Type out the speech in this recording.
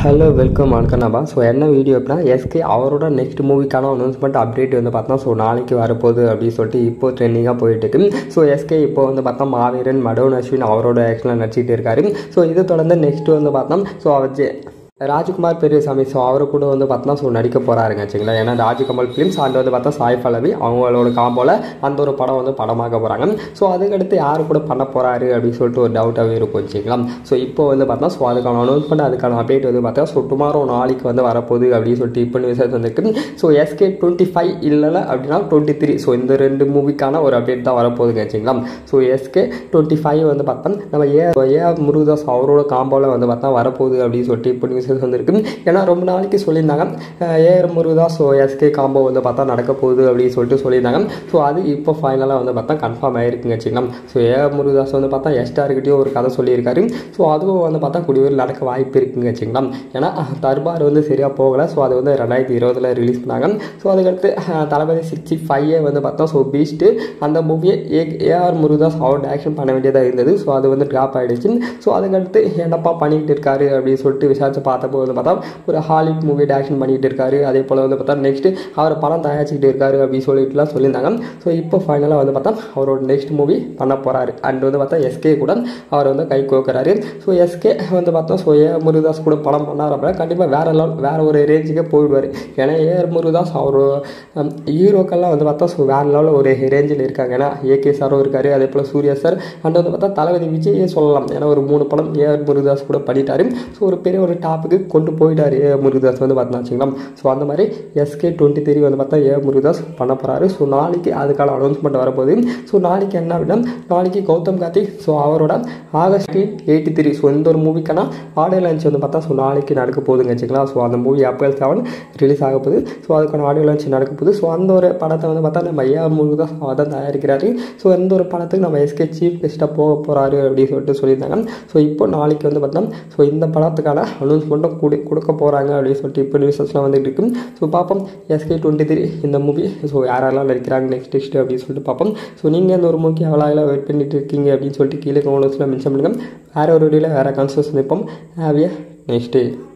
hello welcome வணக்கம்னாபா so என்ன video அப்படின்னா எஸ்கே அவரோட நெக்ஸ்ட் மூவிக்கான அனௌன்ஸ்மெண்ட் அப்டேட் வந்து பார்த்தா ஸோ நாளைக்கு வரப்போகுது அப்படின்னு சொல்லிட்டு இப்போ ட்ரெண்டிங்காக போயிட்டு இருக்கு ஸோ எஸ்கே இப்போ வந்து பார்த்தா மாவீரன் மடோன் அஸ்வின் அவரோட ஆக்ஷனில் நடிச்சிட்டு இருக்காரு ஸோ இதை தொடர்ந்து நெக்ஸ்ட் வந்து பார்த்தோம் ஸோ அவர் ஜெ ராஜ்குமார் பெரியசாமி ஸோ அவரு கூட வந்து பார்த்தோன்னா ஸோ நடிக்க போகிறாருங்க வச்சுங்களா ஏன்னா ராஜ்கமல் ஃபிலிம்ஸ் அண்ட் வந்து பார்த்தா சாய் பல்லவி அவங்களோட காம்போல அந்த ஒரு படம் வந்து படமாக்க போகிறாங்க ஸோ அதுக்கடுத்து யார் கூட பண்ண போகிறாரு அப்படின்னு சொல்லிட்டு ஒரு டவுட்டாகவே இருக்கும் வச்சுக்கலாம் ஸோ இப்போ வந்து பார்த்தா ஸோ அதுக்கான அனௌன்ஸ்மெண்ட் அதுக்கான அப்டேட் வந்து பார்த்தா ஸோ டுமாரோ நாளைக்கு வந்து வரப்போகுது அப்படின்னு சொல்லிட்டு இப்போ நியூஸஸ் வந்துருக்கு ஸோ எஸ்கே டுவெண்ட்டி ஃபைவ் இல்லை அப்படின்னா டுவெண்ட்டி த்ரீ ஸோ இந்த ரெண்டு மூவிக்கான ஒரு அப்டேட் தான் வரப்போகுதுங்க வச்சுக்கலாம் ஸோ எஸ்கே டுவெண்ட்டி ஃபைவ் வந்து பார்த்தா நம்ம ஏ ஏ ஆர் முருகதாஸ் அவரோட காம்போவில் வந்து பார்த்தா வரப்போகுது அப்படின்னு சொல்லிட்டு இப்போ நியூஸஸ் வந்திருக்கு ஏன்னா ரொம்ப நாளைக்கு சொல்லியிருந்தாங்க AR Murugadoss so SK combo வந்து பார்த்தா நடக்க போகுது அப்படின்னு சொல்லிட்டு சொல்லியிருந்தாங்க ஸோ அது இப்போ ஃபைனலாக வந்து பார்த்தா கன்ஃபார்ம் ஆயிருக்குங்க வச்சுக்கலாம் ஸோ ஏஆர் முருகதாஸ் வந்து பார்த்தா எஸ்டார்கிட்டையும் ஒரு கதை சொல்லியிருக்காரு ஸோ அதுவும் வந்து பார்த்தா குடியூர் நடக்க வாய்ப்பு இருக்குங்க வச்சுக்கலாம் ஏன்னா தர்பார் வந்து சரியாக போகலை ஸோ அது வந்து ரெண்டாயிரத்தி இருபதில் ரிலீஸ் பண்ணாங்க ஸோ அதுக்கடுத்து அஹ், தளபதி சிக்ஸ்டி ஃபைவ் வந்து பார்த்தா ஸோ பீஸ்ட்டு அந்த மூவியை ஏ ஏஆர் முருகதாஸ் அவர் ஆக்ஷன் பண்ண வேண்டியதாக இருந்தது ஸோ அது வந்து ட்ராப் ஆகிடுச்சு ஸோ அதுக்கடுத்து என்னப்பா பண்ணிக்கிட்டு இருக்காரு அப்படின்னு சொல்லிட்டு விசாரிச்சு பார்த்தப்போ வந்து பார்த்தா ஒரு ஹாலிவுட் மூவி டேரக்ஷன் பண்ணிட்டு இருக்காரு அதே போல் வந்து பார்த்தா நெக்ஸ்ட் அவர் படம் தயாரிச்சுக்கிட்டு இருக்காரு அப்படின்னு சொல்லிட்டுலாம் சொல்லியிருந்தாங்க ஸோ இப்போ ஃபைனலாக வந்து பார்த்தா அவரோட நெக்ஸ்ட் மூவி பண்ண போகிறாரு அண்ட் வந்து பார்த்தா எஸ்கே கூட அவர் வந்து கை கோக்குறாரு ஸோ எஸ்கே வந்து பார்த்தா ஸோ ஏ முருகதாஸ் கூட படம் பண்ணார் அப்படின்னா கண்டிப்பாக வேற லெவல் வேற ஒரு ரேஞ்சுக்கே போயிடுவார் ஏன்னா ஏஆர் முருகதாஸ் அவர் ஹீரோக்கெல்லாம் வந்து பார்த்தா ஸோ வேற லெவலில் ஒரு ரேஞ்சில் இருக்காங்க ஏன்னா ஏகே சாரும் இருக்காரு அதே போல் சூர்யா சார் அண்ட் வந்து பார்த்தா தளபதி விஜயே சொல்லலாம் ஏன்னா ஒரு மூணு படம் ஏஆர் முருகதாஸ் கூட பண்ணிட்டாரு ஸோ ஒரு பெரிய ஒரு டாப்புக்கு கொண்டு போயிட்டார் ஏ முருகதாஸ் வந்து பார்த்தா வச்சுக்கலாம் ஸோ அந்த மாதிரி எஸ்கே டுவெண்ட்டி த்ரீ வந்து பார்த்தா ஏ முருகதாஸ் பண்ண போகிறாரு ஸோ நாளைக்கு அதுக்கான அனௌன்ஸ்மெண்ட் வரப்போகுது ஸோ நாளைக்கு என்ன அப்படின்னா நாளைக்கு கௌதம் கார்த்திக் ஸோ அவரோட ஆகஸ்ட் எயிட்டி த்ரீ ஸோ இந்த ஒரு மூவிக்கான ஆடியோ லான்ச் வந்து பார்த்தா ஸோ நாளைக்கு நடக்க போகுதுங்க வச்சுக்கலாம் ஸோ அந்த மூவி ஏப்ரல் செவன் ரிலீஸ் ஆக போகுது ஸோ அதுக்கான ஆடியோ லான்ச் நடக்க போகுது ஸோ அந்த ஒரு படத்தை வந்து பார்த்தா நம்ம ஏ முருகதாஸ் அவர் தான் தயாரிக்கிறாரு ஸோ இந்த ஒரு படத்துக்கு நம்ம எஸ்கே சீஃப் கெஸ்ட்டாக போக போகிறாரு அப்படின்னு சொல்லிட்டு சொல்லியிருந்தாங்க ஸோ இப்போ நாளைக்கு வந்து பார்த்தோம் ஸோ இந்த படத்துக்கான அனௌன்ஸ்மெண்ட்டும் கொடு கொடுக்க போகிறாங்க அப்படின்னு சொல்லிட்டு இப்போ நியூஸஸ்லாம் வந்துட்டு இருக்கு ஸோ பார்ப்போம் எஸ்கே டுவெண்ட்டி த்ரீ இந்த மூவி ஸோ யாரெல்லாம் நடிக்கிறாங்க நெக்ஸ்ட் நெக்ஸ்ட் அப்படின்னு சொல்லிட்டு பார்ப்போம் ஸோ நீங்கள் இந்த ஒரு மூவிக்கு எவ்வளோ வெயிட் பண்ணிட்டு இருக்கீங்க அப்படின்னு சொல்லிட்டு கீழே கமெண்ட்ஸில் மென்ஷன் பண்ணுங்கள் வேறு ஒரு வீடியோவில் வேறு கான்சர்ஸ் நிற்போம் ஹாவிய நெக்ஸ்ட் டே